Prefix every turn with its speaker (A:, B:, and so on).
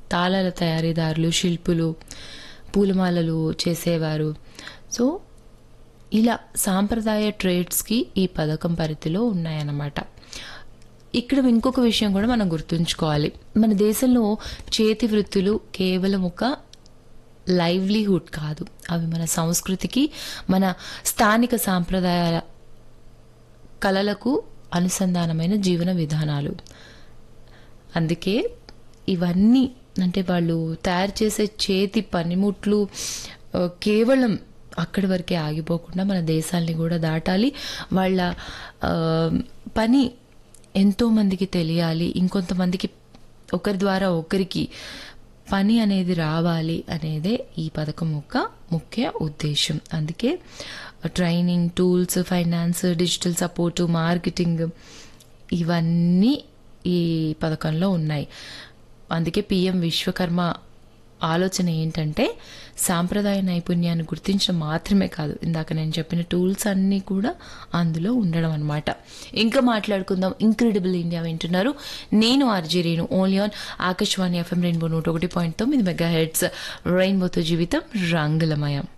A: తాళాల తయారీదారులు శిల్పులు పూలమాలలు చేసేవారు సో ఇలా సాంప్రదాయ ట్రేడ్స్కి ఈ పథకం పరిధిలో ఉన్నాయన్నమాట ఇక్కడ ఇంకొక విషయం కూడా మనం గుర్తుంచుకోవాలి మన దేశంలో చేతి వృత్తులు కేవలం ఒక లైవ్లీహుడ్ కాదు అవి మన సంస్కృతికి మన స్థానిక సాంప్రదాయాల కళలకు అనుసంధానమైన జీవన విధానాలు అందుకే ఇవన్నీ అంటే వాళ్ళు తయారు చేసే చేతి పనిముట్లు ఆ, కేవలం అక్కడి వరకే ఆగిపోకుండా మన దేశాల్ని కూడా దాటాలి వాళ్ళ ఆ, పని ఎంతో మందికి తెలియాలి ఇంకొంతమందికి ఒకరి ద్వారా ఒకరికి పని అనేది రావాలి అనేదే ఈ పథకం యొక్క ముఖ్య ఉద్దేశం అందుకే training tools finance digital support marketing ఇవన్నీ ఈ పథకంలో ఉన్నాయి అందుకే పిఎం విశ్వకర్మ ఆలోచన ఏంటంటే సాంప్రదాయ నైపుణ్యాన్ని గుర్తించడం మాత్రమే కాదు ఇందాక నేను చెప్పిన టూల్స్ అన్నీ కూడా అందులో ఉండడం అనమాట ఇంకా మాట్లాడుకుందాం ఇంక్రెడిబుల్ ఇండియా వింటున్నారు నేను RJ Renu only on Akashvani FM Rainbow నూట ఒకటి పాయింట్ తొమ్మిది మెగా హెడ్స్ రెయిన్బోతో జీవితం రంగులమయం